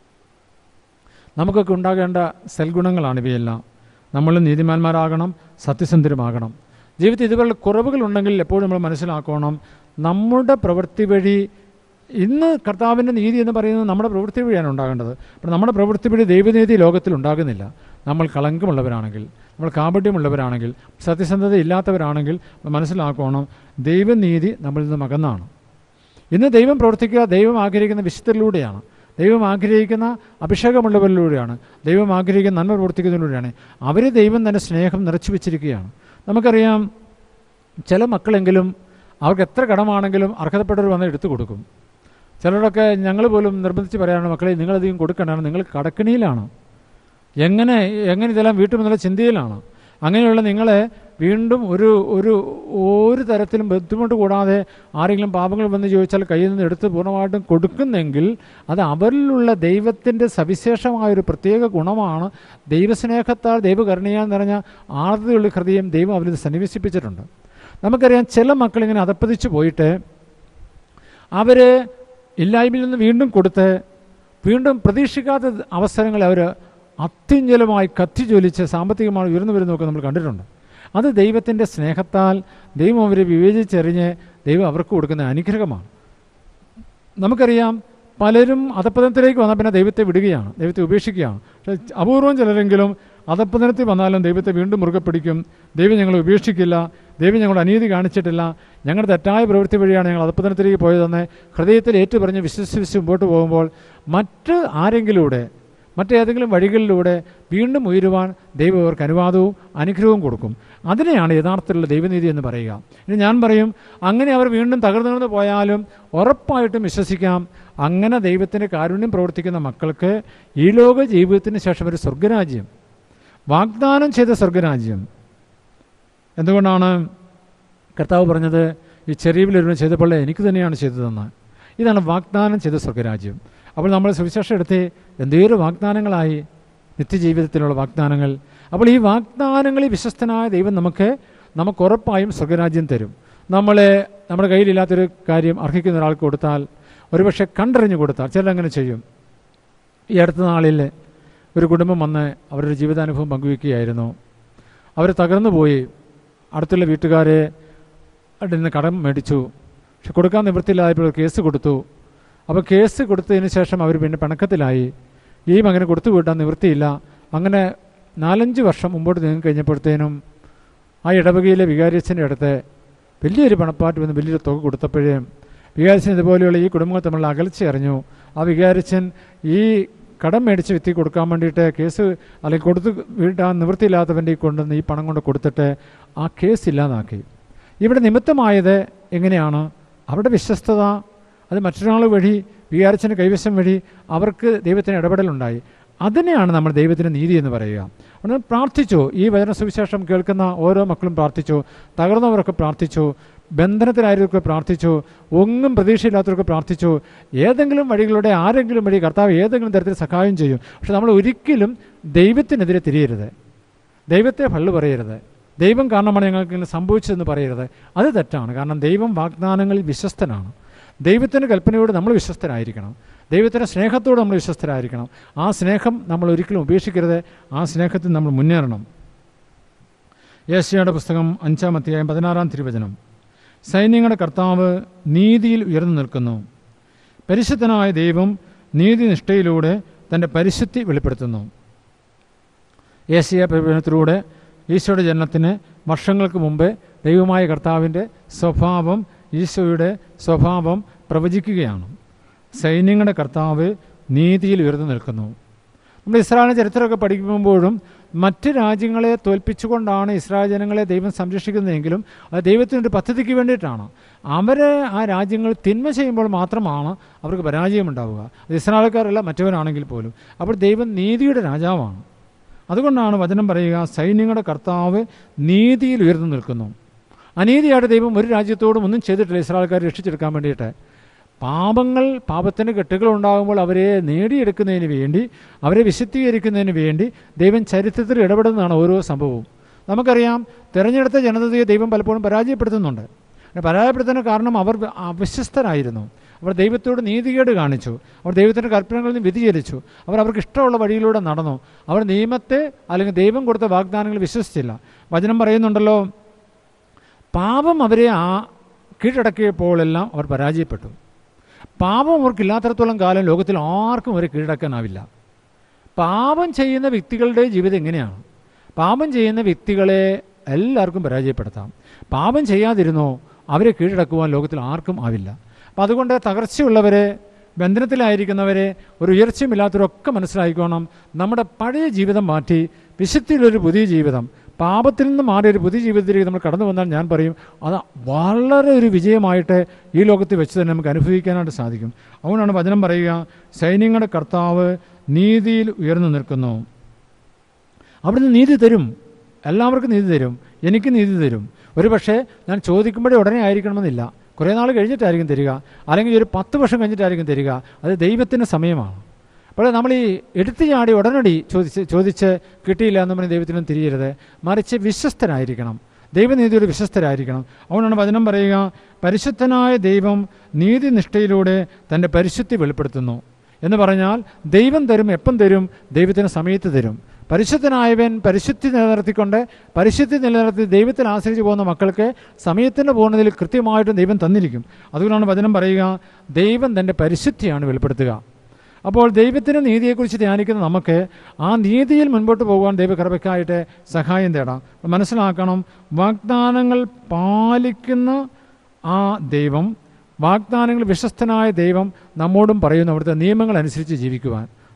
നമുക്കൊക്കെ ഉണ്ടാകേണ്ട സൽഗുണങ്ങളാണ് ഇവയെല്ലാം നമ്മൾ നീതിമാന്മാരാകണം സത്യസന്ധരുമാകണം ജീവിതത്തിൽ ഇതുപോലുള്ള കുറവുകളുണ്ടെങ്കിൽ എപ്പോഴും നമ്മൾ മനസ്സിലാക്കണം നമ്മുടെ പ്രവൃത്തി വഴി ഇന്ന് കർത്താവിൻ്റെ നീതി എന്ന് പറയുന്നത് നമ്മുടെ പ്രവൃത്തി വഴിയാണ് ഉണ്ടാകേണ്ടത് അപ്പോൾ നമ്മുടെ പ്രവൃത്തി വഴി ദൈവനീതി ലോകത്തിൽ ഉണ്ടാകുന്നില്ല നമ്മൾ കളങ്കമുള്ളവരാണെങ്കിൽ നമ്മൾ കാപട്യമുള്ളവരാണെങ്കിൽ സത്യസന്ധത ഇല്ലാത്തവരാണെങ്കിൽ മനസ്സിലാക്കണം ദൈവനീതി നമ്മളിൽ നിന്ന് അകന്നാണ് ഇന്ന് ദൈവം പ്രവർത്തിക്കുക ദൈവം ആഗ്രഹിക്കുന്ന വിശുദ്ധരിലൂടെയാണ് ദൈവം ആഗ്രഹിക്കുന്ന അഭിഷേകമുള്ളവരിലൂടെയാണ് ദൈവം ആഗ്രഹിക്കുന്ന നന്മ പ്രവർത്തിക്കുന്നതിലൂടെയാണ് അവർ ദൈവം തന്നെ സ്നേഹം നിറച്ചു വെച്ചിരിക്കുകയാണ് നമുക്കറിയാം ചില മക്കളെങ്കിലും അവർക്ക് എത്ര കടമാണെങ്കിലും അർഹതപ്പെട്ടവർ വന്ന് എടുത്തു കൊടുക്കും ചിലരൊക്കെ ഞങ്ങൾ പോലും നിർബന്ധിച്ച് പറയാണ് മക്കളെ നിങ്ങളധികം കൊടുക്കണ്ടാണ് നിങ്ങൾ കടക്കണിയിലാണ് എങ്ങനെ എങ്ങനെ ഇതെല്ലാം വീട്ടിൽ നിന്നുള്ള ചിന്തയിലാണ് അങ്ങനെയുള്ള നിങ്ങളെ വീണ്ടും ഒരു ഒരു ഒരു തരത്തിലും ബുദ്ധിമുട്ട് കൂടാതെ ആരെങ്കിലും പാപങ്ങൾ വന്ന് ചോദിച്ചാൽ കയ്യിൽ നിന്ന് എടുത്ത് പൂർണ്ണമായിട്ടും കൊടുക്കുന്നെങ്കിൽ അത് അവരിലുള്ള ദൈവത്തിൻ്റെ സവിശേഷമായ ഒരു പ്രത്യേക ഗുണമാണ് ദൈവസ്നേഹത്താൽ ദൈവകരുണയാൽ നിറഞ്ഞ ആർദ്രതയുള്ള ഹൃദയം ദൈവം അവരിൽ സന്നിവേശിപ്പിച്ചിട്ടുണ്ട് നമുക്കറിയാം ചില മക്കളിങ്ങനെ അതപ്പതിച്ച് പോയിട്ട് അവർ ഇല്ലായ്മയിൽ നിന്ന് വീണ്ടും കൊടുത്ത് വീണ്ടും പ്രതീക്ഷിക്കാത്ത അവസരങ്ങൾ അവർ അത്യുജ്വലമായി കത്തി ജ്വലിച്ച് സാമ്പത്തികമായി ഉയർന്നു വരുന്നതൊക്കെ നമ്മൾ കണ്ടിട്ടുണ്ട് അത് ദൈവത്തിൻ്റെ സ്നേഹത്താൽ ദൈവം അവരെ വിവേചിച്ചെറിഞ്ഞ് ദൈവം അവർക്ക് കൊടുക്കുന്ന അനുഗ്രഹമാണ് നമുക്കറിയാം പലരും അധപ്പതനത്തിലേക്ക് വന്നാൽ പിന്നെ ദൈവത്തെ വിടുകയാണ് ദൈവത്തെ ഉപേക്ഷിക്കുകയാണ് പക്ഷേ അപൂർവം ചിലരെങ്കിലും അധപ്പതനത്തിൽ വന്നാലും ദൈവത്തെ വീണ്ടും മുറുകെ പിടിക്കും ദൈവം ഞങ്ങളെ ഉപേക്ഷിക്കില്ല ദൈവം ഞങ്ങളുടെ അനീതി കാണിച്ചിട്ടില്ല ഞങ്ങളുടെ തെറ്റായ പ്രവൃത്തി വഴിയാണ് ഞങ്ങൾ അധപ്പതനത്തിലേക്ക് പോയതെന്ന് ഹൃദയത്തിൽ ഏറ്റുപറഞ്ഞ് വിശ്വസിച്ച് മുമ്പോട്ട് പോകുമ്പോൾ മറ്റ് ആരെങ്കിലൂടെ മറ്റേതെങ്കിലും വഴികളിലൂടെ വീണ്ടും ഉയരുവാൻ ദൈവം അവർക്ക് അനുവാദവും അനുഗ്രഹവും കൊടുക്കും അതിനെയാണ് യഥാർത്ഥത്തിലുള്ള ദൈവനീതി എന്ന് പറയുക ഇനി ഞാൻ പറയും അങ്ങനെ അവർ വീണ്ടും തകർന്നു തകർന്നു പോയാലും ഉറപ്പായിട്ടും വിശ്വസിക്കാം അങ്ങനെ ദൈവത്തിൻ്റെ കാരുണ്യം പ്രവർത്തിക്കുന്ന മക്കൾക്ക് ഈ ലോക ജീവിതത്തിന് ശേഷം ഒരു സ്വർഗരാജ്യം വാഗ്ദാനം ചെയ്ത സ്വർഗരാജ്യം എന്തുകൊണ്ടാണ് കർത്താവ് പറഞ്ഞത് ഈ ചെറിയവിലൊരുവൻ ചെയ്തപ്പോൾ എനിക്ക് തന്നെയാണ് ചെയ്തതെന്ന് ഇതാണ് വാഗ്ദാനം ചെയ്ത സ്വർഗരാജ്യം അപ്പോൾ നമ്മൾ സുവിശേഷം എടുത്ത് എന്തേലും വാഗ്ദാനങ്ങളായി നിത്യജീവിതത്തിലുള്ള വാഗ്ദാനങ്ങൾ അപ്പോൾ ഈ വാഗ്ദാനങ്ങളിൽ വിശ്വസ്തനായ ദൈവം നമുക്ക് നമുക്ക് ഉറപ്പായും സ്വർഗരാജ്യം തരും നമ്മളെ നമ്മുടെ കയ്യിലില്ലാത്തൊരു കാര്യം അർഹിക്കുന്ന ഒരാൾക്ക് കൊടുത്താൽ ഒരുപക്ഷെ കണ്ടറിഞ്ഞു കൊടുത്താൽ ചിലരങ്ങനെ ചെയ്യും ഈ അടുത്ത നാളിൽ ഒരു കുടുംബം വന്ന് അവരുടെ ജീവിതാനുഭവം പങ്കുവയ്ക്കുകയായിരുന്നു അവർ തകർന്നു പോയി അടുത്തുള്ള വീട്ടുകാരെ അവിടെ നിന്ന് കടം മേടിച്ചു പക്ഷെ കൊടുക്കാൻ നിവൃത്തിയില്ലായപ്പോൾ കേസ് കൊടുത്തു അപ്പോൾ കേസ് കൊടുത്തതിന് ശേഷം അവർ പിന്നെ പിണക്കത്തിലായി ഈ മകന് കൊടുത്തു വിടാൻ നിവൃത്തിയില്ല അങ്ങനെ നാലഞ്ച് വർഷം മുമ്പോട്ട് നീങ്ങി കഴിഞ്ഞപ്പോഴത്തേനും ആ ഇടവകയിലെ വികാരിയച്ഛൻ്റെ അടുത്ത് വലിയൊരു പണപ്പാട്ട് വന്ന് വലിയൊരു തുക കൊടുത്തപ്പോഴേ വികാരിച്ചൻ ഇതുപോലെയുള്ള ഈ കുടുംബങ്ങൾ തമ്മിലുള്ള അകൽച്ച അറിഞ്ഞു ആ വികാരിച്ചൻ ഈ കടം മേടിച്ച് വിത്തി കൊടുക്കാൻ വേണ്ടിയിട്ട് കേസ് അല്ലെങ്കിൽ കൊടുത്ത് വീട്ടാൻ നിവൃത്തിയില്ലാത്തവൻ്റെ കൊണ്ടുവന്ന് ഈ പണം കൊണ്ട് കൊടുത്തിട്ട് ആ കേസ് ഇല്ലാതാക്കി ഇവിടെ നിമിത്തമായത് എങ്ങനെയാണ് അവരുടെ വിശ്വസ്തത അത് മറ്റൊരാൾ വഴി വികാരിച്ചൻ്റെ കൈവശം വഴി അവർക്ക് ദൈവത്തിന് ഇടപെടലുണ്ടായി അതിനെയാണ് നമ്മൾ ദൈവത്തിൻ്റെ നീതി എന്ന് പറയുക അതുകൊണ്ട് പ്രാർത്ഥിച്ചു ഈ വചന സുവിശേഷം കേൾക്കുന്ന ഓരോ മക്കളും പ്രാർത്ഥിച്ചു തകർന്നവരൊക്കെ പ്രാർത്ഥിച്ചു ബന്ധനത്തിലായവരൊക്കെ പ്രാർത്ഥിച്ചു ഒന്നും പ്രതീക്ഷയില്ലാത്തവരൊക്കെ പ്രാർത്ഥിച്ചു ഏതെങ്കിലും വഴികളുടെ ആരെങ്കിലും വഴി കർത്താവ് ഏതെങ്കിലും തരത്തിൽ സഹായം ചെയ്യും പക്ഷെ നമ്മൾ ഒരിക്കലും ദൈവത്തിനെതിരെ തിരിയരുത് ദൈവത്തെ ഭള്ളു പറയരുത് ദൈവം കാരണമാണ് ഞങ്ങൾക്ക് ഇങ്ങനെ സംഭവിച്ചതെന്ന് പറയരുത് അത് തെറ്റാണ് കാരണം ദൈവം വാഗ്ദാനങ്ങളിൽ വിശ്വസ്തനാണ് ദൈവത്തിൻ്റെ കൽപ്പനയോട് നമ്മൾ വിശ്വസ്തരായിരിക്കണം ദൈവത്തിൻ്റെ സ്നേഹത്തോട് നമ്മൾ വിശ്വസ്തരായിരിക്കണം ആ സ്നേഹം നമ്മൾ ഒരിക്കലും ഉപേക്ഷിക്കരുത് ആ സ്നേഹത്തിൽ നമ്മൾ മുന്നേറണം യേശയുടെ പുസ്തകം അഞ്ചാം അധ്യായം പതിനാറാം തിരുവചനം സൈന്യങ്ങളുടെ കർത്താവ് നീതിയിൽ ഉയർന്നു നിൽക്കുന്നു പരിശുദ്ധനായ ദൈവം നീതിനിഷ്ഠയിലൂടെ തൻ്റെ പരിശുദ്ധി വെളിപ്പെടുത്തുന്നു ഏഷ്യ പ്രവചനത്തിലൂടെ ഈശോയുടെ ജനനത്തിന് വർഷങ്ങൾക്ക് മുമ്പ് ദൈവമായ കർത്താവിൻ്റെ സ്വഭാവം ഈശോയുടെ സ്വഭാവം പ്രവചിക്കുകയാണ് സൈന്യങ്ങളുടെ കർത്താവ് നീതിയിൽ ഉയർന്നു നിൽക്കുന്നു നമ്മൾ ഇസ്രായേലിൻ്റെ ചരിത്രമൊക്കെ പഠിക്കുമ്പോഴും മറ്റ് രാജ്യങ്ങളെ തോൽപ്പിച്ചുകൊണ്ടാണ് ഇസ്രായേൽ ജനങ്ങളെ ദൈവം സംരക്ഷിക്കുന്നതെങ്കിലും അത് ദൈവത്തിനൊരു പദ്ധതിക്ക് വേണ്ടിയിട്ടാണ് അവരെ ആ രാജ്യങ്ങൾ തിന്മ ചെയ്യുമ്പോൾ മാത്രമാണ് അവർക്ക് പരാജയമുണ്ടാവുക അത് ഇസ്രായേൽക്കാരല്ല മറ്റവരാണെങ്കിൽ പോലും അപ്പോൾ ദൈവം നീതിയുടെ രാജാവാണ് അതുകൊണ്ടാണ് വചനം പറയുക സൈന്യങ്ങളുടെ കർത്താവ് നീതിയിൽ ഉയർന്നു നിൽക്കുന്നു അനീതിയായിട്ട് ദൈവം ഒരു രാജ്യത്തോടും ഒന്നും ചെയ്തിട്ടില്ല ഇസ്രായേൽക്കാരെ രക്ഷിച്ചെടുക്കാൻ വേണ്ടിയിട്ട് പാപങ്ങൾ പാപത്തിന് കെട്ടുകൾ ഉണ്ടാകുമ്പോൾ അവരെ നേടിയെടുക്കുന്നതിന് വേണ്ടി അവരെ വിശുദ്ധീകരിക്കുന്നതിന് വേണ്ടി ദൈവം ചരിത്രത്തിൽ ഇടപെടുന്നതാണ് ഓരോ സംഭവവും നമുക്കറിയാം തിരഞ്ഞെടുത്ത ജനതയെ ദൈവം പലപ്പോഴും പരാജയപ്പെടുത്തുന്നുണ്ട് പരാജയപ്പെടുത്തുന്ന കാരണം അവർ അവിശ്വസ്തരായിരുന്നു അവർ ദൈവത്തോട് നീതികേട് കാണിച്ചു അവർ ദൈവത്തിൻ്റെ കൽപ്പനകളിൽ നിന്ന് വ്യതിചലിച്ചു അവർ അവർക്ക് ഇഷ്ടമുള്ള വഴിയിലൂടെ നടന്നു അവർ നിയമത്തെ അല്ലെങ്കിൽ ദൈവം കൊടുത്ത വാഗ്ദാനങ്ങൾ വിശ്വസിച്ചില്ല വചനം പറയുന്നുണ്ടല്ലോ പാപം അവരെ ആ കീഴടക്കിയപ്പോഴെല്ലാം അവർ പരാജയപ്പെട്ടു പാപം അവർക്കില്ലാത്തടത്തോളം കാലം ലോകത്തിൽ ആർക്കും അവരെ കീഴടക്കാനാവില്ല പാപം ചെയ്യുന്ന വ്യക്തികളുടെ ജീവിതം എങ്ങനെയാണ് പാപം ചെയ്യുന്ന വ്യക്തികളെ എല്ലാവർക്കും പരാജയപ്പെടുത്താം പാപം ചെയ്യാതിരുന്നോ അവരെ കീഴടക്കുവാൻ ലോകത്തിൽ ആർക്കും ആവില്ല അപ്പം അതുകൊണ്ട് തകർച്ചയുള്ളവരെ ബന്ധനത്തിലായിരിക്കുന്നവരെ ഒരു ഉയർച്ചയുമില്ലാത്തവരൊക്കെ മനസ്സിലായിക്കോണം നമ്മുടെ പഴയ ജീവിതം മാറ്റി വിശുദ്ധിയിലൊരു പുതിയ ജീവിതം പാപത്തിൽ നിന്ന് മാറിയ ഒരു പുതിയ ജീവിതത്തിലേക്ക് നമ്മൾ കടന്നു വന്നാൽ ഞാൻ പറയും അത് വളരെ ഒരു വിജയമായിട്ട് ഈ ലോകത്ത് വെച്ച് തന്നെ നമുക്ക് അനുഭവിക്കാനായിട്ട് സാധിക്കും അതുകൊണ്ടാണ് വചനം പറയുക സൈന്യങ്ങളുടെ കർത്താവ് നീതിയിൽ ഉയർന്നു നിൽക്കുന്നു അവിടുന്ന് നീതി തരും എല്ലാവർക്കും നീതി തരും എനിക്ക് നീതി തരും ഒരു പക്ഷേ ഞാൻ ചോദിക്കുമ്പോഴേ ഉടനെ ആയിരിക്കണമെന്നില്ല കുറേ നാൾ കഴിഞ്ഞിട്ടായിരിക്കും തരിക അല്ലെങ്കിൽ ഒരു പത്ത് വർഷം കഴിഞ്ഞിട്ടായിരിക്കും തരിക അത് ദൈവത്തിൻ്റെ സമയമാണ് അപ്പോൾ നമ്മൾ ഈ എടുത്തു ചാടി ഉടനടി ചോദിച്ച് ചോദിച്ച് കിട്ടിയില്ല എന്ന് പറഞ്ഞ് ദൈവത്തിനും തിരിയരുത് മറിച്ച് വിശ്വസ്തരായിരിക്കണം ദൈവനീതിയോട് വിശ്വസ്തരായിരിക്കണം അതുകൊണ്ടാണ് വചനം പറയുക പരിശുദ്ധനായ ദൈവം നീതിനിഷ്ഠയിലൂടെ തൻ്റെ പരിശുദ്ധി വെളിപ്പെടുത്തുന്നു എന്ന് പറഞ്ഞാൽ ദൈവം തരും എപ്പം തരും ദൈവത്തിന് സമയത്ത് തരും പരിശുദ്ധനായവൻ പരിശുദ്ധി നിലനിർത്തിക്കൊണ്ട് പരിശുദ്ധി നിലനിർത്തി ദൈവത്തിൽ ആശ്രയിച്ച് പോകുന്ന മക്കൾക്ക് സമയത്തിൻ്റെ പൂർണ്ണതയിൽ കൃത്യമായിട്ടും ദൈവം തന്നിരിക്കും അതുകൊണ്ടാണ് വചനം പറയുക ദൈവം തൻ്റെ പരിശുദ്ധിയാണ് വെളിപ്പെടുത്തുക അപ്പോൾ ദൈവത്തിൻ്റെ നീതിയെക്കുറിച്ച് ധ്യാനിക്കുന്ന നമുക്ക് ആ നീതിയിൽ മുൻപോട്ട് പോകുവാൻ ദൈവകൃപയ്ക്കായിട്ട് സഹായം തേടാം മനസ്സിലാക്കണം വാഗ്ദാനങ്ങൾ പാലിക്കുന്ന ആ ദൈവം വാഗ്ദാനങ്ങൾ വിശ്വസ്തനായ ദൈവം നമ്മോടും പറയുന്നു അവിടുത്തെ നിയമങ്ങൾ അനുസരിച്ച് ജീവിക്കുവാൻ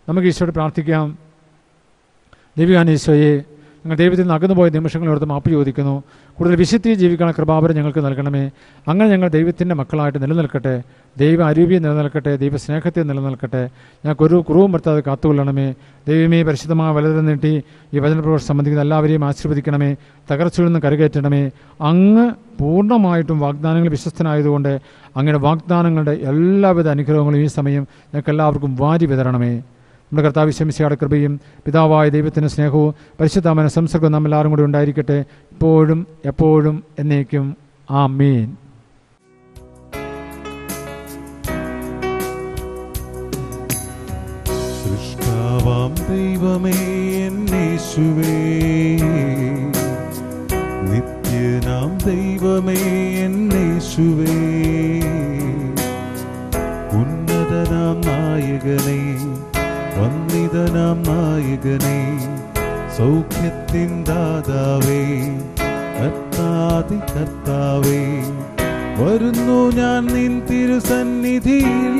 നമുക്ക് ഈശോയോട് പ്രാർത്ഥിക്കാം ദൈവികാൻ ഈശോയെ ഞങ്ങൾ ദൈവത്തിൽ നിന്ന് അകന്നുപോയ നിമിഷങ്ങളോട് മാപ്പ് ചോദിക്കുന്നു കൂടുതൽ വിശുദ്ധി ജീവിക്കാനുള്ള കൃപാവരം ഞങ്ങൾക്ക് നൽകണമേ അങ്ങനെ ഞങ്ങൾ ദൈവത്തിൻ്റെ മക്കളായിട്ട് നിലനിൽക്കട്ടെ ദൈവ അരൂപിയെ നിലനിൽക്കട്ടെ ദൈവ സ്നേഹത്തെ നിലനിൽക്കട്ടെ ഞങ്ങൾക്ക് ഒരു കുറവും വരുത്താതെ കാത്തുകൊള്ളണമേ ദൈവമേ പരിശുദ്ധമായ വലതും നീട്ടി ഈ വചനപ്രവർത്തനം സംബന്ധിക്കുന്ന എല്ലാവരെയും ആശീർവദിക്കണമേ തകർച്ചയിൽ നിന്ന് കരകയറ്റണമേ അങ്ങ് പൂർണ്ണമായിട്ടും വാഗ്ദാനങ്ങൾ വിശ്വസ്തനായതുകൊണ്ട് അങ്ങയുടെ വാഗ്ദാനങ്ങളുടെ എല്ലാവിധ അനുഗ്രഹങ്ങളും ഈ സമയം ഞങ്ങൾക്ക് എല്ലാവർക്കും വാരി വിതരണമേ നമ്മുടെ കർത്താവ് ശമിശയുടെ കൃപയും പിതാവായ ദൈവത്തിൻ്റെ സ്നേഹവും പരിശുദ്ധാമന സംസർഗവും നമ്മെല്ലാവരും കൂടി ഉണ്ടായിരിക്കട്ടെ ഇപ്പോഴും എപ്പോഴും എന്നേക്കും ആ മീൻ സൃഷ്ടാവാം ദൈവമേ എന്നേശുവേ നിത്യനാം ദൈവമേ എന്നേശുവേ ഉന്നതനാം നായകനേ വന്ദിതനാം നായകനേ സൗഖ്യത്തിൻ ദാതാവേ കർത്താതി കർത്താവേ വരുന്നു ഞാൻ നിൻ തിരുസന്നിധിയിൽ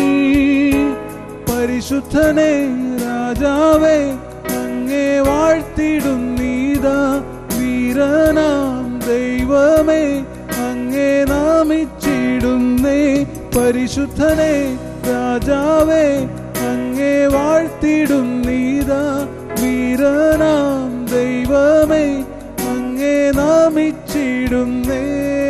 പരിശുദ്ധനെ രാജാവേ അങ്ങേ വാഴ്ത്തിടുന്നീതാ വീരനാം ദൈവമേ അങ്ങേ നാമിച്ചിടുന്നേ പരിശുദ്ധനെ രാജാവേ അങ്ങേ വാഴ്ത്തിടുന്നീതാ വീരനാം ദൈവമേ അങ്ങേ നാമിച്ചിടുന്നേ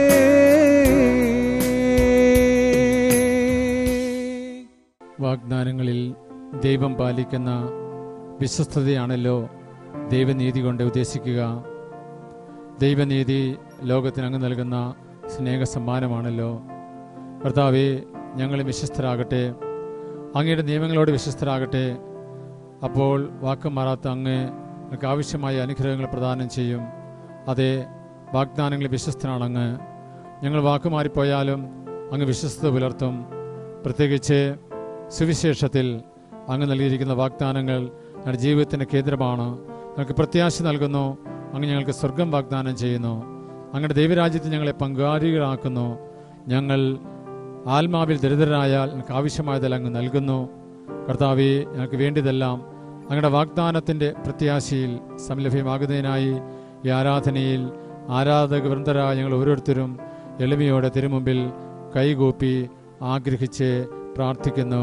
വാഗ്ദാനങ്ങളിൽ ദൈവം പാലിക്കുന്ന വിശ്വസ്തതയാണല്ലോ ദൈവനീതി കൊണ്ട് ഉദ്ദേശിക്കുക ദൈവനീതി ലോകത്തിന് അങ്ങ് നൽകുന്ന സ്നേഹ സമ്മാനമാണല്ലോ കർത്താവെ ഞങ്ങൾ വിശ്വസ്തരാകട്ടെ അങ്ങയുടെ നിയമങ്ങളോട് വിശ്വസ്തരാകട്ടെ അപ്പോൾ വാക്ക് മാറാത്ത അങ്ങ് ഞങ്ങൾക്ക് ആവശ്യമായ അനുഗ്രഹങ്ങൾ പ്രദാനം ചെയ്യും അതെ വാഗ്ദാനങ്ങളിൽ വിശ്വസ്തനാണ് അങ്ങ് ഞങ്ങൾ വാക്ക് മാറിപ്പോയാലും അങ്ങ് വിശ്വസ്തത പുലർത്തും പ്രത്യേകിച്ച് സുവിശേഷത്തിൽ അങ്ങ് നൽകിയിരിക്കുന്ന വാഗ്ദാനങ്ങൾ ഞങ്ങളുടെ ജീവിതത്തിൻ്റെ കേന്ദ്രമാണ് ഞങ്ങൾക്ക് പ്രത്യാശ നൽകുന്നു അങ്ങ് ഞങ്ങൾക്ക് സ്വർഗം വാഗ്ദാനം ചെയ്യുന്നു അങ്ങയുടെ ദൈവരാജ്യത്തിൽ ഞങ്ങളെ പങ്കാളികളാക്കുന്നു ഞങ്ങൾ ആത്മാവിൽ ദരിദ്രരായാൽ ഞങ്ങൾക്ക് ആവശ്യമായതെല്ലാം അങ്ങ് നൽകുന്നു കർത്താവെ ഞങ്ങൾക്ക് വേണ്ടിയതെല്ലാം അങ്ങയുടെ വാഗ്ദാനത്തിൻ്റെ പ്രത്യാശയിൽ സംലഭ്യമാകുന്നതിനായി ഈ ആരാധനയിൽ ആരാധക വൃന്ദരായ ഞങ്ങൾ ഓരോരുത്തരും എളിമയോടെ തിരുമുമ്പിൽ കൈകൂപ്പി ആഗ്രഹിച്ച് പ്രാർത്ഥിക്കുന്നു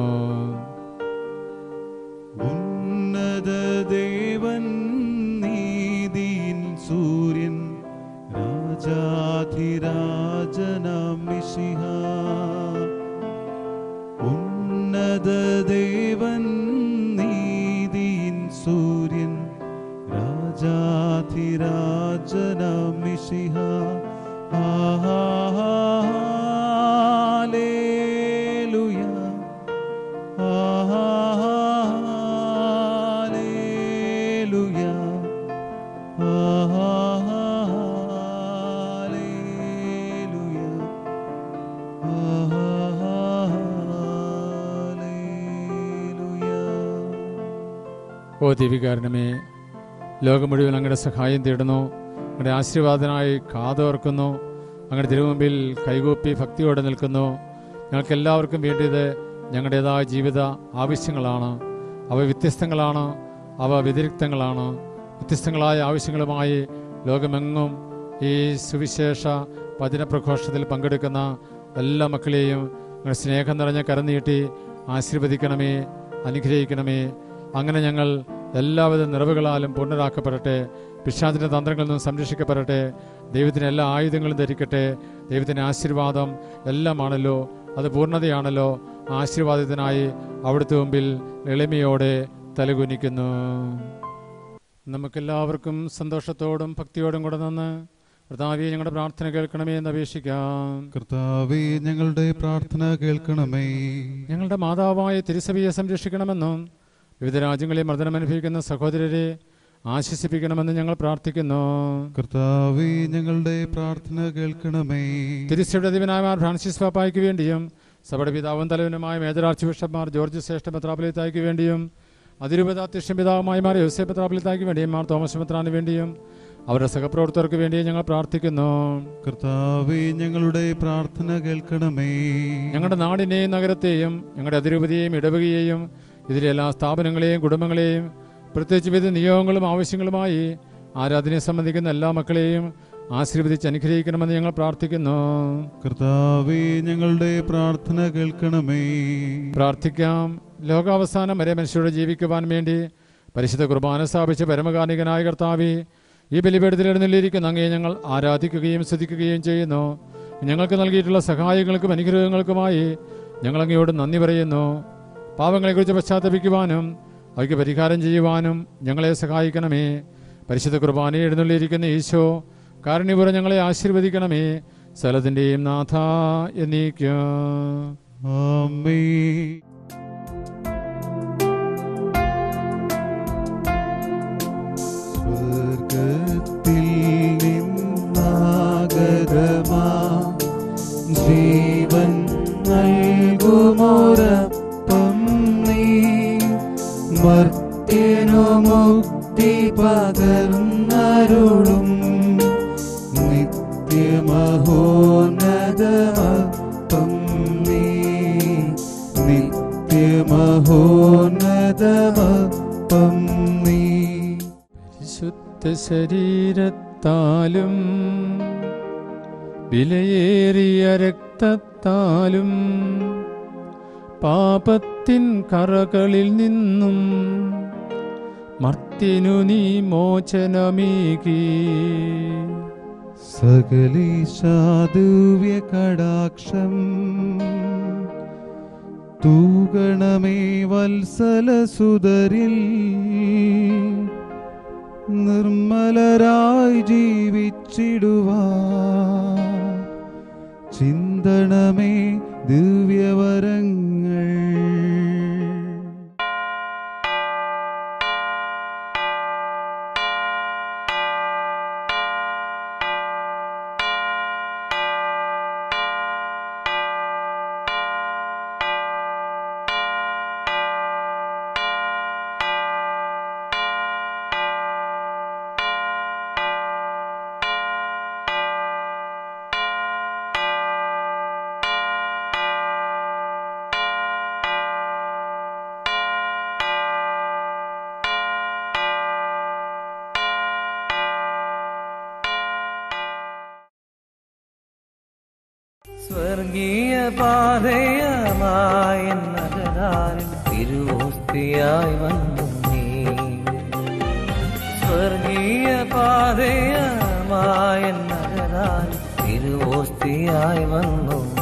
ഉന്നത ദേവൻ നീതിയിൻ സൂര്യൻ രാജാധിരാജനാം മിശിഹ ഉന്നത ദേവൻ നീതിയിൻ സൂര്യൻ രാജാധിരാജനാം മിശിഹ ഹല്ലേലൂയ ഹല്ലേലൂയ ഹല്ലേലൂയ ഹല്ലേലൂയ ഓ ദിവികാരണമേ ലോകം മുഴുവൻ അങ്ങയുടെ സഹായം തേടുന്നു അങ്ങയുടെ ആശീർവാദനായി കാതോർക്കുന്നു അങ്ങയുടെ തിരുമുമ്പിൽ കൈകൂപ്പി ഭക്തിയോടെ നിൽക്കുന്നു ഞങ്ങൾക്ക് എല്ലാവർക്കും വേണ്ടിയത് ഞങ്ങളുടേതായ ജീവിത ആവശ്യങ്ങളാണ് അവ വ്യത്യസ്തങ്ങളാണ് അവ വ്യതിരിക്തങ്ങളാണ് വ്യത്യസ്തങ്ങളായ ആവശ്യങ്ങളുമായി ലോകമെങ്ങും ഈ സുവിശേഷ വചനപ്രഘോഷത്തിൽ പങ്കെടുക്കുന്ന എല്ലാ മക്കളെയും ഞങ്ങൾ സ്നേഹം നിറഞ്ഞ കരനീട്ടി ആശീർവദിക്കണമേ അനുഗ്രഹിക്കണമേ അങ്ങനെ ഞങ്ങൾ എല്ലാവിധ നിറവുകളാലും പൂർണ്ണരാക്കപ്പെടട്ടെ പിശാചിന്റെ തന്ത്രങ്ങളിൽ നിന്നും സംരക്ഷിക്കപ്പെടട്ടെ ദൈവത്തിന് എല്ലാ ആയുധങ്ങളും ധരിക്കട്ടെ ദൈവത്തിന്റെ ആശീർവാദം എല്ലാമാണല്ലോ അത് പൂർണ്ണതയാണല്ലോ ആശീർവാദത്തിനായി അവിടുത്തെ മുമ്പിൽ എളിമയോടെ തലകുനിക്കുന്നു നമുക്കെല്ലാവർക്കും സന്തോഷത്തോടും ഭക്തിയോടും കൂടെ നിന്ന് കർത്താവെ ഞങ്ങളുടെ പ്രാർത്ഥന കേൾക്കണമേ എന്ന് അപേക്ഷിക്കാം കർത്താവേ ഞങ്ങളുടെ പ്രാർത്ഥന കേൾക്കണമേ ഞങ്ങളുടെ മാതാവായ തിരുസഭയെ സംരക്ഷിക്കണമെന്നും വിവിധ രാജ്യങ്ങളിൽ മർദ്ദനം അനുഭവിക്കുന്ന സഹോദരരെ ആശ്വസിപ്പിക്കണമെന്ന് ഞങ്ങൾ പ്രാർത്ഥിക്കുന്നു കർത്താവേ ഞങ്ങളുടെ പ്രാർത്ഥന കേൾക്കണമേ തിരുസഭയുടെ അധിപനായ ഫ്രാൻസിസ് പാപ്പായ്ക്ക് വേണ്ടിയും സഭയുടെ പിതാവും തലവനുമായ മേജർ ആർച്ച് ബിഷപ്പ്മാർ ജോർജ് ശ്രേഷ്ഠ മെത്രാപൊലിത്തായ്ക്ക് വേണ്ടിയും അതിരൂപതാധ്യക്ഷൻ പിതാവുമായി മാർ യോസെ മെത്രാപൊലിത്തായ്ക്ക് വേണ്ടിയും മാർ തോമസ് മെത്രാന് വേണ്ടിയും അവരുടെ സഹപ്രവർത്തകർക്ക് വേണ്ടിയും ഞങ്ങൾ പ്രാർത്ഥിക്കുന്നു കർത്താവേ ഞങ്ങളുടെ പ്രാർത്ഥന കേൾക്കണമേ ഞങ്ങളുടെ നാടിനെയും നഗരത്തെയും ഞങ്ങളുടെ അതിരൂപതയെയും ഇടവകയെയും ഇതിലെ എല്ലാ സ്ഥാപനങ്ങളെയും കുടുംബങ്ങളെയും പ്രത്യേകിച്ച് വിവിധ നിയോഗങ്ങളും ആവശ്യങ്ങളുമായി ആരാധനയെ സംബന്ധിക്കുന്ന എല്ലാ മക്കളെയും ആശീർവദിച്ച് അനുഗ്രഹിക്കണമെന്ന് ഞങ്ങൾ പ്രാർത്ഥിക്കുന്നു കർത്താവേ ഞങ്ങളുടെ പ്രാർത്ഥന കേൾക്കണമേ പ്രാർത്ഥിക്കാം ലോകാവസാനം വരെ മനുഷ്യരുടെ ജീവിക്കുവാൻ വേണ്ടി പരിശുദ്ധ കുർബാന സ്ഥാപിച്ച പരമകാർണികനായ കർത്താവെ ഈ ബലിപീഠത്തിൽ എഴുന്നള്ളിയിരിക്കുന്ന അങ്ങയെ ഞങ്ങൾ ആരാധിക്കുകയും സ്തുതിക്കുകയും ചെയ്യുന്നു ഞങ്ങൾക്ക് നൽകിയിട്ടുള്ള സഹായങ്ങൾക്കും അനുഗ്രഹങ്ങൾക്കുമായി ഞങ്ങൾ അങ്ങയോട് നന്ദി പറയുന്നു പാവങ്ങളെക്കുറിച്ച് പശ്ചാത്തപിക്കുവാനും അവയ്ക്ക് പരിഹാരം ചെയ്യുവാനും ഞങ്ങളെ സഹായിക്കണമേ പരിശുദ്ധ കുർബാന എഴുന്നള്ളിയിരിക്കുന്ന ഈശോ കാരുണ്യപുരം ഞങ്ങളെ ആശീർവദിക്കണമേ സ്ഥലത്തിൻ്റെയും നാഥ എന്നീക്കും ആമേ സ്വർഗത്തിൽ നിന്നാഗതമാ ജീവൻ നൽകുമോരപ്പം നീ മർത്യനു മുക്തി പകർന്നരുളും നിത്യമഹോന്നതമപ്പം നീ നിത്യമഹോന്നതമപ്പം നീ ശുദ്ധ ശരീരത്താലും വിലയേറിയ രക്തത്താലും പാപത്തിൻ കറകളിൽ നിന്നും മർത്തിനു നീ മോചനമീകി സകലീശാദുവ്യ കടാക്ഷം തൂകണമേ വത്സലസുതരിൽ നിർമ്മലരായി ജീവിച്ചിടുവാ ചിന്തണമേ ദിവ്യവരങ്ങൾ സ്വർഗീയ പാതയമായ നഗരാനിൽ തിരുവോസ്തിയായി വന്നു നീ സ്വർഗീയ പാതയമായ നഗരാനിൽ തിരുവോസ്തിയായി വന്നു